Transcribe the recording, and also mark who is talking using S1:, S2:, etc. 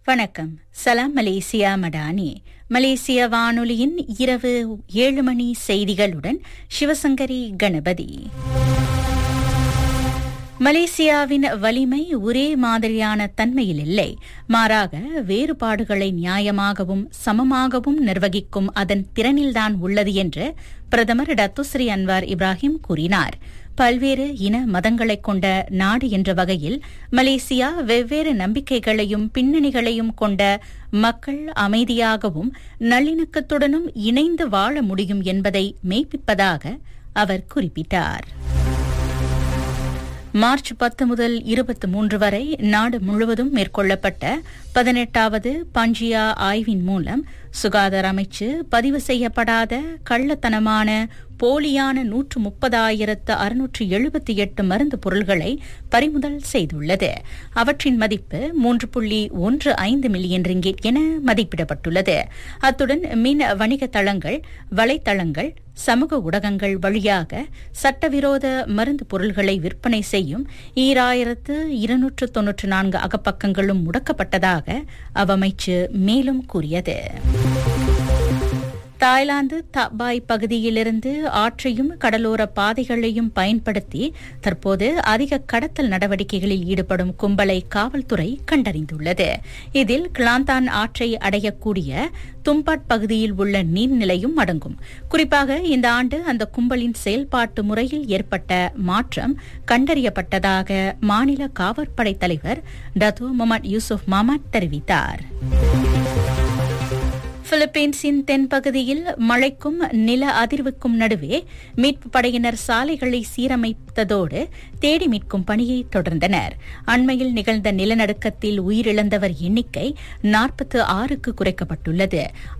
S1: வணக்கம் சலாம் மலேசியா மடானி மலேசிய வானொலியின் இரவு ஏழு மணி செய்திகளுடன் சிவசங்கரி கணபதி மலேசியாவின் வலிமை ஒரே மாதிரியான தன்மையில் இல்லை மாறாக வேறுபாடுகளை நியாயமாகவும் சமமாகவும் நிர்வகிக்கும் அதன் திறனில்தான் உள்ளது என்று பிரதமர் டத்துஸ்ரீ அன்வார் இப்ராஹிம் கூறினார் பல்வேறு இன மதங்களைக் கொண்ட நாடு என்ற வகையில் மலேசியா வெவ்வேறு நம்பிக்கைகளையும் பின்னணிகளையும் கொண்ட மக்கள் அமைதியாகவும் நல்லிணக்கத்துடனும் இணைந்து வாழ முடியும் என்பதை மெய்ப்பிப்பதாக அவர் குறிப்பிட்டார் மார்ச் பத்து முதல் இருபத்தி மூன்று வரை நாடு முழுவதும் மேற்கொள்ளப்பட்ட பதினெட்டாவது பஞ்சியா ஆய்வின் மூலம் சுகாதார அமைச்சு பதிவு செய்யப்படாத கள்ளத்தனமான போலியான நூற்று முப்பதாயிரத்து அறுநூற்று எழுபத்தி எட்டு மருந்து பொருள்களை பறிமுதல் செய்துள்ளது அவற்றின் மதிப்பு மூன்று புள்ளி ஒன்று ஐந்து மில்லியன் ரிங்கிட் என மதிப்பிடப்பட்டுள்ளது அத்துடன் மின் வணிக தளங்கள் வலைத்தளங்கள் சமூக ஊடகங்கள் வழியாக சட்டவிரோத மருந்து பொருள்களை விற்பனை செய்யும் ஈராயிரத்து இருநூற்று தொன்னூற்று நான்கு அகப்பக்கங்களும் முடக்கப்பட்டதாக அவ்வமைச்சு மேலும் கூறியது தாய்லாந்து தபாய் பகுதியிலிருந்து ஆற்றையும் கடலோர பாதைகளையும் பயன்படுத்தி தற்போது அதிக கடத்தல் நடவடிக்கைகளில் ஈடுபடும் கும்பலை காவல்துறை கண்டறிந்துள்ளது இதில் கிளாந்தான் ஆற்றை அடையக்கூடிய தும்பாட் பகுதியில் உள்ள நீர்நிலையும் அடங்கும் குறிப்பாக இந்த ஆண்டு அந்த கும்பலின் செயல்பாட்டு முறையில் ஏற்பட்ட மாற்றம் கண்டறியப்பட்டதாக மாநில காவற்படை தலைவர் டத்து முகமது யூசுப் மாமட் தெரிவித்தார் பிலிப்பீன்ஸின் தென்பகுதியில் மழைக்கும் நில அதிர்வுக்கும் நடுவே மீட்பு படையினர் சாலைகளை சீரமைத்ததோடு தேடி மீட்கும் பணியை தொடர்ந்தனர் அண்மையில் நிகழ்ந்த நிலநடுக்கத்தில் உயிரிழந்தவர் எண்ணிக்கை நாற்பத்து ஆறுக்கு குறைக்கப்பட்டுள்ளது